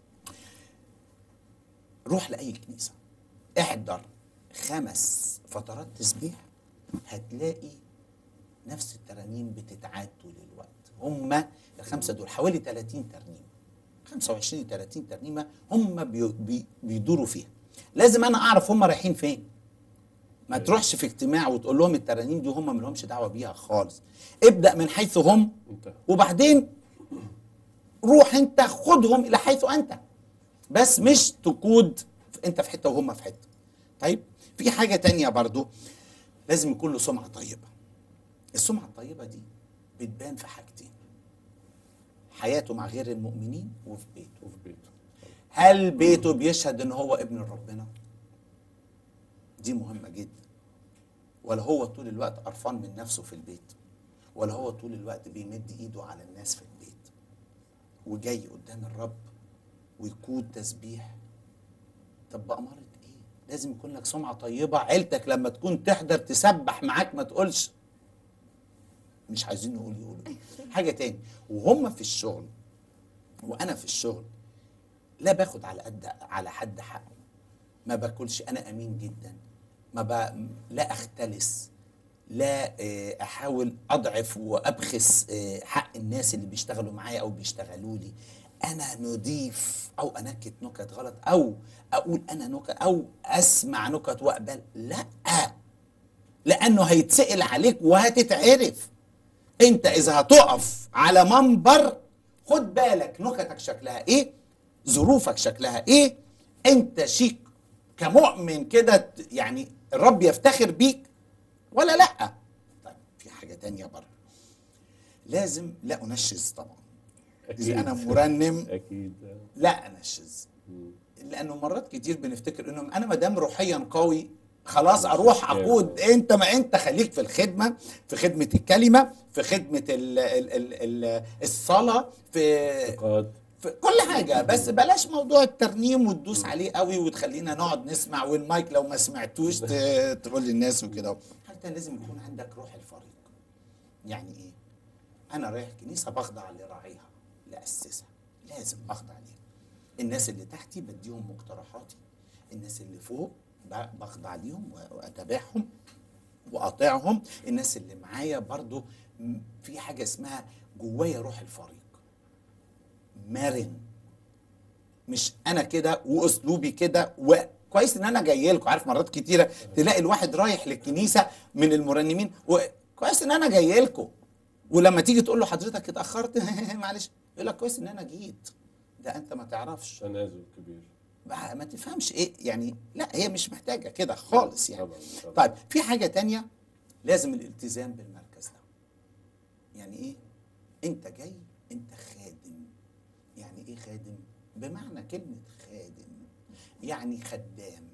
روح لاي كنيسه احضر خمس فترات تسبيح هتلاقي نفس الترانيم بتتعاد طول الوقت هما الخمسه دول حوالي 30 ترنيمه 25 30 ترنيمه هم بي بي بيدوروا فيها لازم انا اعرف هم رايحين فين ما تروحش في اجتماع وتقول لهم الترانيم دي هم ملهمش دعوه بيها خالص ابدا من حيث هم
انتهى
وبعدين روح انت خدهم الى حيث انت بس مش تقود انت في حته وهم في حته طيب في حاجه تانية برضو لازم يكون له سمعه طيبه السمعه الطيبه دي بتبان في حاجتين حياته مع غير المؤمنين وفي بيته
وفي بيته
هل بيته بيشهد ان هو ابن ربنا دي مهمه جدا ولا هو طول الوقت قرفان من نفسه في البيت ولا هو طول الوقت بيمد ايده على الناس في البيت وجاي قدام الرب ويقود تسبيح طب بأمارة ايه لازم يكون لك سمعة طيبة عيلتك لما تكون تحضر تسبح معاك ما تقولش مش عايزين نقول يقولوا إيه. حاجة تاني وهم في الشغل وانا في الشغل لا باخد على قد على حد حقه ما باكلش انا امين جدا ما ب... لا اختلس لا آه، احاول اضعف وابخس آه، حق الناس اللي بيشتغلوا معايا او بيشتغلوا لي انا نضيف او انكت نكت غلط او اقول انا نكت او اسمع نكت واقبل لا لانه هيتسال عليك وهتتعرف انت اذا هتقف على منبر خد بالك نكتك شكلها ايه ظروفك شكلها ايه انت شيك كمؤمن كده ت- يعني الرب يفتخر بيك ولا لا طيب في حاجة تانية برضه لازم لا انشز طبعا اذا انا مرنم
اكيد
لا انشز لانه مرات كتير بنفتكر انه انا ما دام روحيا قوي خلاص اروح اقود انت ما انت خليك في الخدمه في خدمه الكلمه في خدمه ال ال ال ال الصلاه في
اعتقاد
في كل حاجه بس بلاش موضوع الترنيم وتدوس عليه قوي وتخلينا نقعد نسمع والمايك لو ما سمعتوش ت- تقول للناس وكده حتى لازم يكون عندك روح الفريق يعني ايه انا رايح كنيسه بخضع لراعيها لاسسها لازم اخضع ليها الناس اللي تحتي بديهم مقترحاتي الناس اللي فوق ب- بخضع ليهم و- واتابعهم واطيعهم الناس اللي معايا برضو م- في حاجه اسمها جوايا روح الفريق مرن مش انا كده واسلوبي كده وكويس ان انا جاي لكم عارف مرات كتيره تلاقي الواحد رايح للكنيسه من المرنمين وكويس ان انا جاي لكم ولما تيجي تقول له حضرتك اتاخرت معلش يقول لك كويس ان انا جيت ده انت ما تعرفش
تنازل كبير
ما ما تفهمش ايه يعني لا هي مش محتاجه كده خالص يعني
طبعاً، طبعاً.
طيب في حاجه تانية لازم الالتزام بالمركز ده يعني ايه انت جاي انت خادم يعني ايه خادم بمعنى كلمه خادم يعني خدام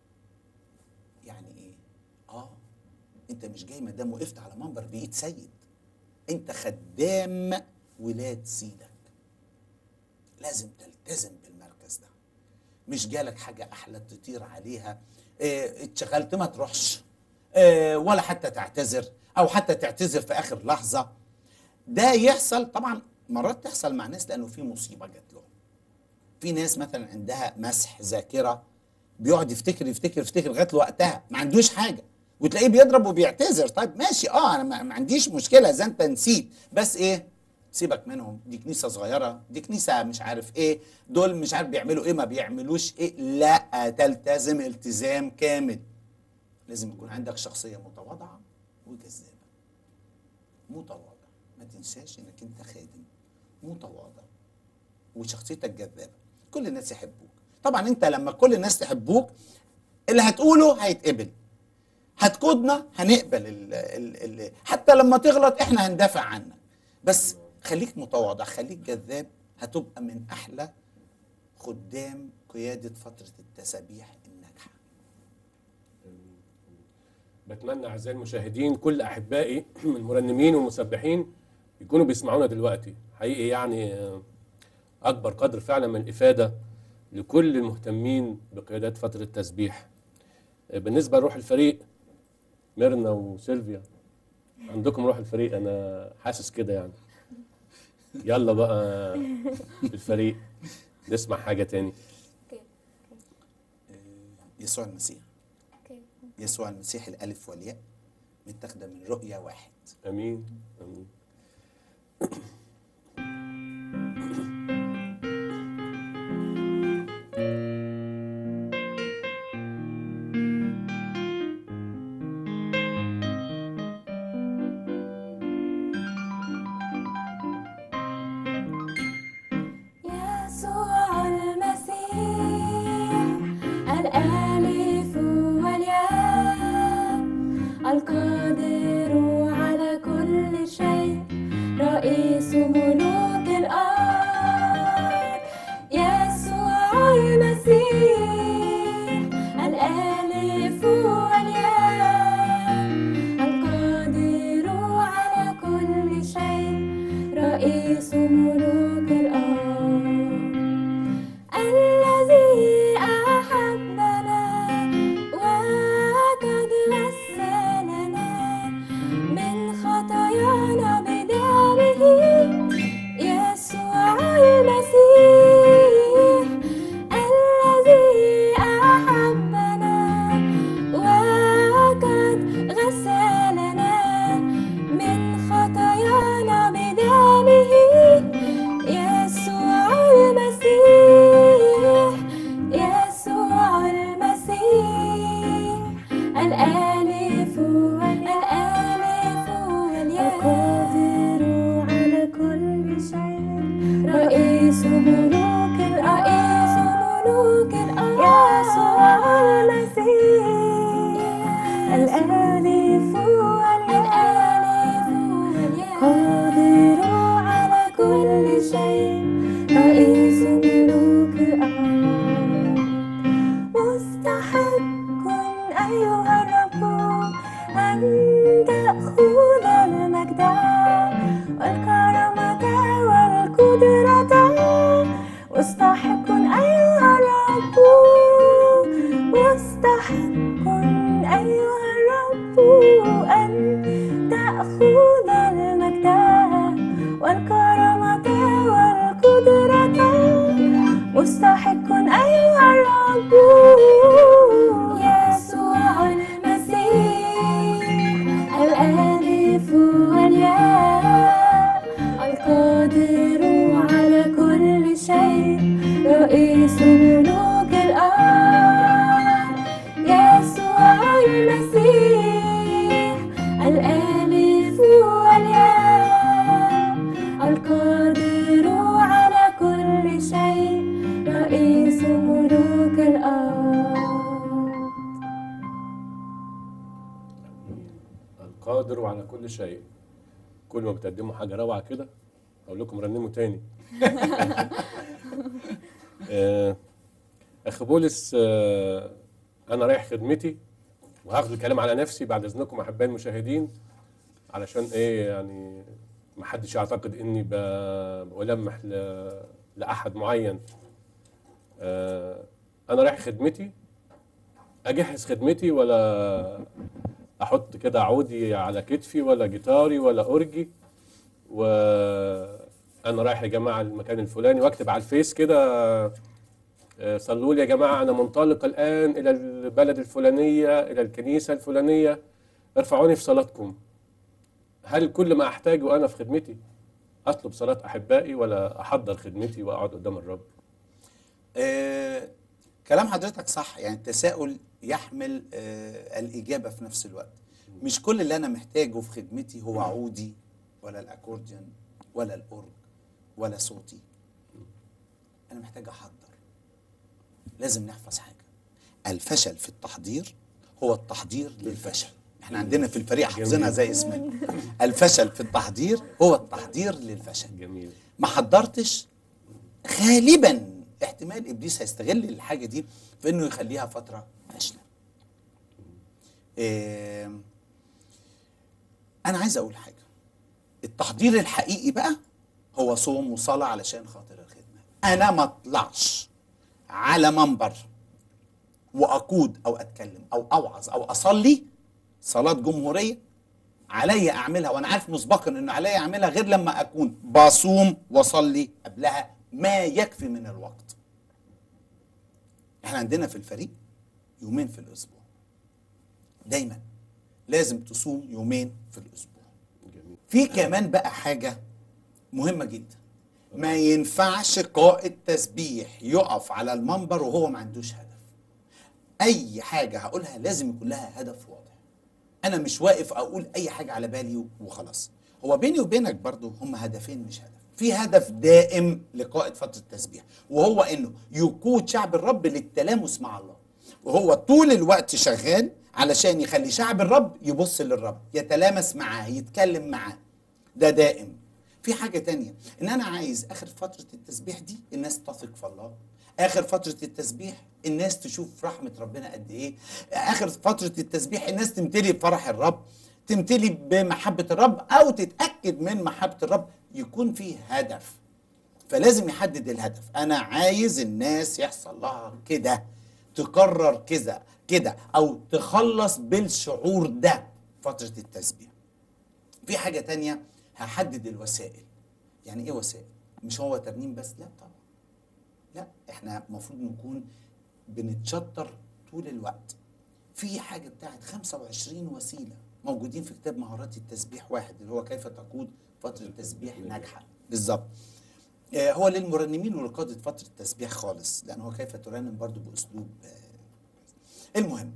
يعني ايه اه انت مش جاي ما دام وقفت على منبر بيت سيد انت خدام ولاد سيدك لازم تلتزم بالمركز ده مش جالك حاجة أحلى تطير عليها اه اتشغلت ما تروحش اه ولا حتى تعتذر أو حتى تعتذر في آخر لحظة ده يحصل طبعا مرات تحصل مع ناس لأنه في مصيبة جات لهم في ناس مثلا عندها مسح ذاكرة بيقعد يفتكر يفتكر يفتكر لغاية وقتها ما عندوش حاجة وتلاقيه بيضرب وبيعتذر طيب ماشي اه انا ما ما عنديش مشكله اذا انت نسيت بس ايه سيبك منهم دي كنيسه صغيره دي كنيسه مش عارف ايه دول مش عارف بيعملوا ايه ما بيعملوش ايه لا تلتزم التزام كامل لازم يكون عندك شخصيه متواضعه وجذابه متواضع ما تنساش انك انت خادم متواضع وشخصيتك جذابه كل الناس يحبوك طبعا انت لما كل الناس تحبوك اللي هتقوله هيتقبل هتقودنا هنقبل ال ال ال حتى لما تغلط احنا هندافع عنك بس خليك متواضع خليك جذاب هتبقى من احلى خدام قياده فتره التسابيح الناجحه
بتمنى اعزائي المشاهدين كل احبائي من المرنمين والمسبحين يكونوا بيسمعونا دلوقتي حقيقي يعني آه، اكبر قدر فعلا من الافاده لكل المهتمين بقيادات فتره التسبيح آه، بالنسبه لروح الفريق ميرنا وسيلفيا عندكم روح الفريق انا حاسس كده يعني يلا بقى الفريق نسمع حاجه تاني
اوكي
يسوع المسيح
اوكي
يسوع المسيح الالف والياء متاخده من رؤيا واحد
امين امين
يسوع المسيح الآلف والياء القادر على كل شيء رئيس ملوك الأرض يسوع المسيح الآلف والياء القادر على كل شيء رئيس ملوك الأرض الذي أحبنا وقد غسلنا من خطايانا بدمه يسوع المسيح الذي أحبنا وقد غسلنا من خطايانا بدمه يسوع المسيح يسوع المسيح الآلف والآلف والقادر على كل شيء رئيس ملوك الرئيس ملوك الأرض يسوع المسيح الآلف والآلف قادر على كل شيء رئيس ملوك الأرض مستحق أيها الرب أن تأخذ المجد والكرامة والقدرة مستحق أيها الرب مستحق أيها الرب أن تأخذ المجد والكرامة والقدرة مستحق أيها الرب يسوع المسيح الآلف والياء القادر على كل شيء رئيس ملوك الأرض يسوع المسيح الآلف والياء القادر على كل شيء رئيس ملوك الأرض
القادر على كل شيء كل ما بتقدموا حاجه روعه كده اقول لكم رنموا تاني آه، اخ بولس آه، انا رايح خدمتي وهاخد الكلام على نفسي بعد اذنكم احبائي المشاهدين علشان ايه يعني محدش يعتقد اني ب- بلمح ل- لاحد معين آه، انا رايح خدمتي اجهز خدمتي ولا احط كده عودي على كتفي ولا جيتاري ولا اورجي وانا رايح يا جماعه المكان الفلاني واكتب على الفيس كده آه، صلوا لي يا جماعه انا منطلق الان الى البلد الفلانيه الى الكنيسه الفلانيه ارفعوني في صلاتكم هل كل ما احتاجه انا في خدمتي اطلب صلاه احبائي ولا احضر خدمتي واقعد قدام الرب
آه كلام حضرتك صح يعني التساؤل يحمل آه الإجابة في نفس الوقت مش كل اللي أنا محتاجه في خدمتي هو عودي ولا الأكورديون ولا الأورج ولا صوتي أنا محتاج أحضر لازم نحفظ حاجة الفشل في التحضير هو التحضير للفشل احنا عندنا في الفريق حافظينها زي اسمنا الفشل في التحضير هو التحضير للفشل
جميل
ما حضرتش غالبا احتمال ابليس هيستغل الحاجه دي في انه يخليها فتره فاشله. إيه انا عايز اقول حاجه التحضير الحقيقي بقى هو صوم وصلاه علشان خاطر الخدمه. انا ما اطلعش على منبر واقود او اتكلم او اوعظ او اصلي صلاه جمهوريه عليا اعملها وانا عارف مسبقا ان عليا اعملها غير لما اكون بصوم واصلي قبلها ما يكفي من الوقت احنا عندنا في الفريق يومين في الاسبوع دايما لازم تصوم يومين في الاسبوع
جميل
في كمان بقى حاجه مهمه جدا ما ينفعش قائد تسبيح يقف على المنبر وهو ما عندوش هدف اي حاجه هقولها لازم يكون لها هدف واضح انا مش واقف اقول اي حاجه على بالي وخلاص هو بيني وبينك برضو هم هدفين مش هدف في هدف دائم لقائد فتره التسبيح وهو انه يقود شعب الرب للتلامس مع الله وهو طول الوقت شغال علشان يخلي شعب الرب يبص للرب يتلامس معاه يتكلم معاه ده دائم في حاجة تانية ان انا عايز اخر فترة التسبيح دي الناس تثق في الله اخر فترة التسبيح الناس تشوف رحمة ربنا قد ايه اخر فترة التسبيح الناس تمتلي بفرح الرب تمتلي بمحبة الرب او تتأكد من محبة الرب يكون فيه هدف فلازم يحدد الهدف انا عايز الناس يحصل لها كده تقرر كذا كده او تخلص بالشعور ده فترة التسبيح في حاجة تانية هحدد الوسائل يعني ايه وسائل مش هو ترنيم بس لا طبعا لا احنا المفروض نكون بنتشطر طول الوقت في حاجة بتاعت 25 وسيلة موجودين في كتاب مهارات التسبيح واحد اللي هو كيف تقود فترة تسبيح ناجحة بالظبط آه، هو للمرنمين ولقادة فترة تسبيح خالص لأن هو كيف ترنم برضو بأسلوب آه، المهم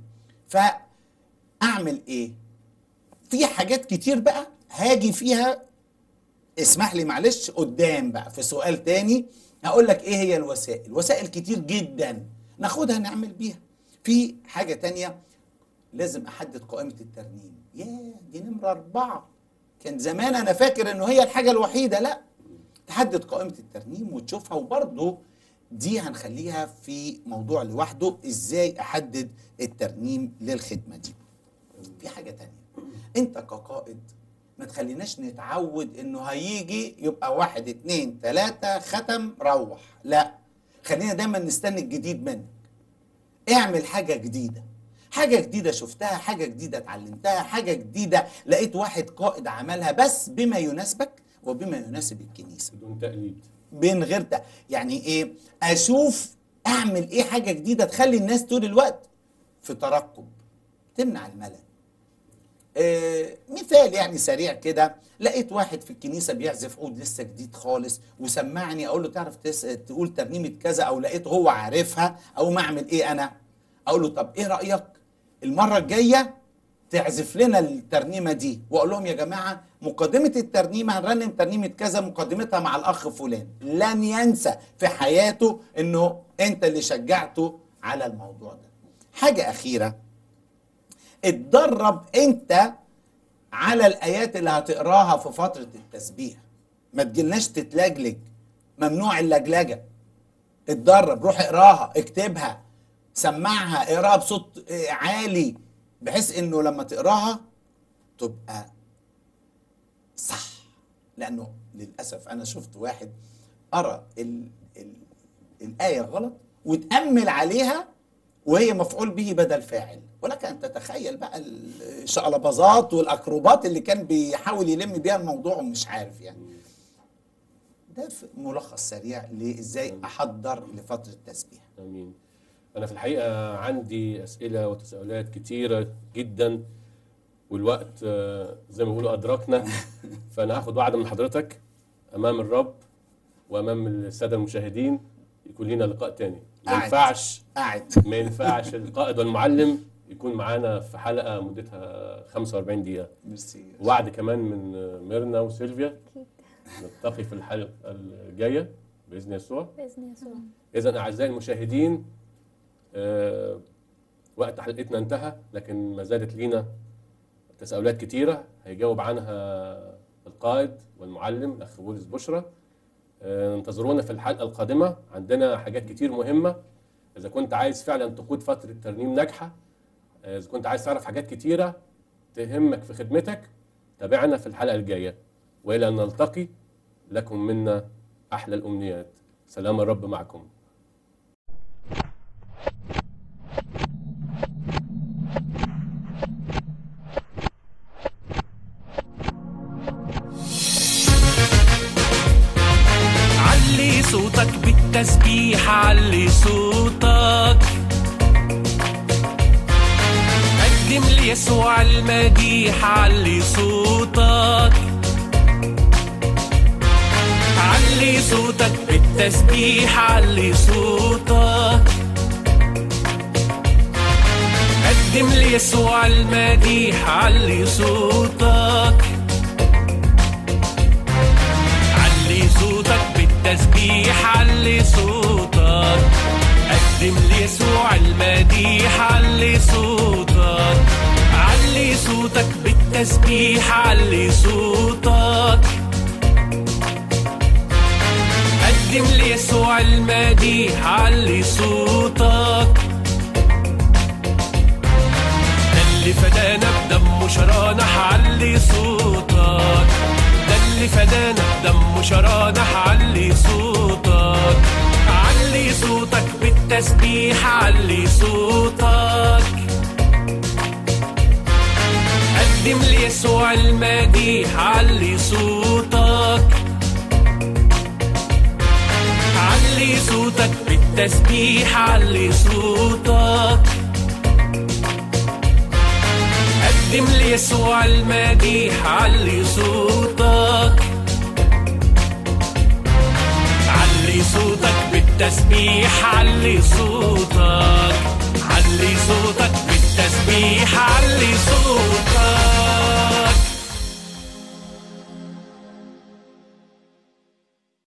فأعمل إيه؟ في حاجات كتير بقى هاجي فيها اسمح لي معلش قدام بقى في سؤال تاني هقول لك ايه هي الوسائل وسائل كتير جدا ناخدها نعمل بيها في حاجة تانية لازم احدد قائمة الترنيم ياه دي نمرة أربعة كان زمان أنا فاكر إنه هي الحاجة الوحيدة لا تحدد قائمة الترنيم وتشوفها وبرضه دي هنخليها في موضوع لوحده ازاي احدد الترنيم للخدمة دي في حاجة تانية انت كقائد ما تخليناش نتعود انه هيجي يبقى واحد اتنين تلاتة ختم روح لا خلينا دايما نستنى الجديد منك اعمل حاجة جديدة حاجة جديدة شفتها حاجة جديدة اتعلمتها حاجة جديدة لقيت واحد قائد عملها بس بما يناسبك وبما يناسب الكنيسة
بدون تقليد
من غير ده يعني ايه اشوف اعمل ايه حاجة جديدة تخلي الناس طول الوقت في ترقب تمنع الملل آه مثال يعني سريع كده لقيت واحد في الكنيسة بيعزف عود لسه جديد خالص وسمعني اقول له تعرف تس... تقول ترنيمة كذا او لقيت هو عارفها او ما اعمل ايه انا اقول له طب ايه رأيك المرة الجاية تعزف لنا الترنيمة دي واقول لهم يا جماعة مقدمة الترنيمة هنرنم ترنيمة كذا مقدمتها مع الاخ فلان لن ينسى في حياته انه انت اللي شجعته على الموضوع ده حاجة اخيرة اتدرب انت على الايات اللي هتقراها في فترة التسبيح ما تجيلناش تتلجلج ممنوع اللجلجة اتدرب روح اقراها اكتبها سمعها اقراها بصوت عالي بحيث انه لما تقراها تبقى صح لانه للاسف انا شفت واحد قرا ال ال الايه غلط وتامل عليها وهي مفعول به بدل فاعل ولك ان تتخيل بقى الشقلباظات والاكروبات اللي كان بيحاول يلم بيها الموضوع ومش عارف يعني ده في ملخص سريع لازاي احضر لفتره التسبيح
امين انا في الحقيقه عندي اسئله وتساؤلات كتيره جدا والوقت آه، زي ما بيقولوا ادركنا فانا هاخد وعد من حضرتك امام الرب وامام الساده المشاهدين يكون لنا لقاء تاني ما
قاعد.
ينفعش
قاعد
ما ينفعش القائد والمعلم يكون معانا في حلقه مدتها 45 دقيقه
ميرسي
وعد كمان من ميرنا وسيلفيا
اكيد
نلتقي في الحلقه الجايه باذن يسوع
باذن يسوع
إذا أعزائي المشاهدين آه، وقت حلقتنا انتهى لكن ما زالت لينا تساؤلات كتيرة هيجاوب عنها القائد والمعلم الأخ بولس بشرى آه، انتظرونا في الحلقة القادمة عندنا حاجات كتير مهمة إذا كنت عايز فعلا تقود فترة ترنيم ناجحة آه، إذا كنت عايز تعرف حاجات كتيرة تهمك في خدمتك تابعنا في الحلقة الجاية وإلى أن نلتقي لكم منا أحلى الأمنيات سلام الرب معكم
علي صوتك بالتسبيح علي صوتك قدم ليسوع المديح علي صوتك علي صوتك بالتسبيح علي صوتك قدم ليسوع المديح علي صوتك علي صوتك بالتسبيح علي صوتك قدم ليسوع المديح علي صوتك علي صوتك بالتسبيح علي صوتك قدم ليسوع المديح علي صوتك ده اللي فدانا بدمه شرانا علي صوتك ده اللي فدانا بدمه شرانا علي صوتك علي صوتك بالتسبيح علي صوتك قدم ليسوع المديح علي صوتك علي صوتك بالتسبيح علي صوتك قدم ليسوع المديح علي صوتك علي صوتك بالتسبيح علي صوتك علي صوتك بالتسبيح علي صوتك